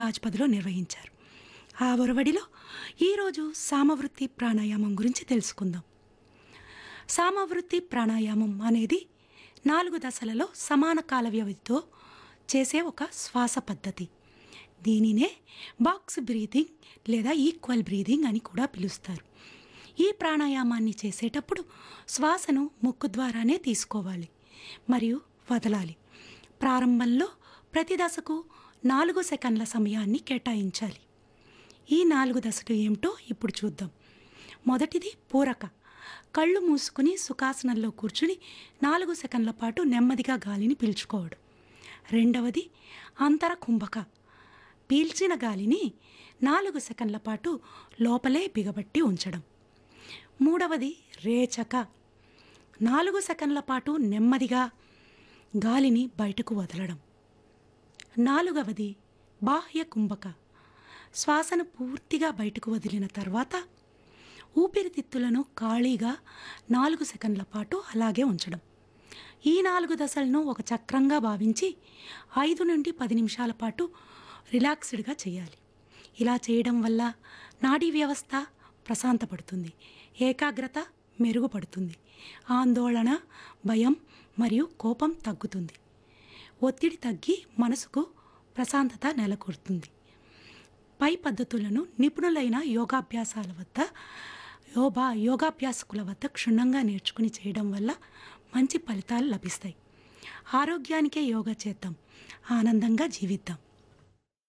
హాజ్పదిలో నిర్వహించారు ఆ ఒరవడిలో ఈరోజు సామవృత్తి ప్రాణాయామం గురించి తెలుసుకుందాం సామవృత్తి ప్రాణాయామం అనేది నాలుగు దశలలో సమాన కాల వ్యవధితో చేసే ఒక శ్వాస పద్ధతి దీనినే బాక్స్ బ్రీతింగ్ లేదా ఈక్వల్ బ్రీతింగ్ అని కూడా పిలుస్తారు ఈ ప్రాణాయామాన్ని చేసేటప్పుడు శ్వాసను ముక్కు ద్వారానే తీసుకోవాలి మరియు వదలాలి ప్రారంభంలో ప్రతి దశకు నాలుగు సెకండ్ల సమయాన్ని కేటాయించాలి ఈ నాలుగు దశలు ఏమిటో ఇప్పుడు చూద్దాం మొదటిది పూరక కళ్ళు మూసుకుని సుఖాసనంలో కూర్చుని నాలుగు సెకండ్ల పాటు నెమ్మదిగా గాలిని పీల్చుకోవడం రెండవది అంతర కుంభక పీల్చిన గాలిని నాలుగు సెకండ్ల పాటు లోపలే బిగబట్టి ఉంచడం మూడవది రేచక నాలుగు సెకండ్ల పాటు నెమ్మదిగా గాలిని బయటకు వదలడం నాలుగవది బాహ్య కుంభక శ్వాసను పూర్తిగా బయటకు వదిలిన తర్వాత ఊపిరితిత్తులను ఖాళీగా నాలుగు సెకండ్ల పాటు అలాగే ఉంచడం ఈ నాలుగు దశలను ఒక చక్రంగా భావించి ఐదు నుండి పది నిమిషాల పాటు రిలాక్స్డ్గా చేయాలి ఇలా చేయడం వల్ల నాడీ వ్యవస్థ ప్రశాంతపడుతుంది ఏకాగ్రత మెరుగుపడుతుంది ఆందోళన భయం మరియు కోపం తగ్గుతుంది ఒత్తిడి తగ్గి మనసుకు ప్రశాంతత నెలకొడుతుంది పై పద్ధతులను నిపుణులైన యోగాభ్యాసాల వద్ద యోగా యోగాభ్యాసకుల వద్ద క్షుణ్ణంగా నేర్చుకుని చేయడం వల్ల మంచి ఫలితాలు లభిస్తాయి ఆరోగ్యానికే యోగా చేద్దాం ఆనందంగా జీవిద్దాం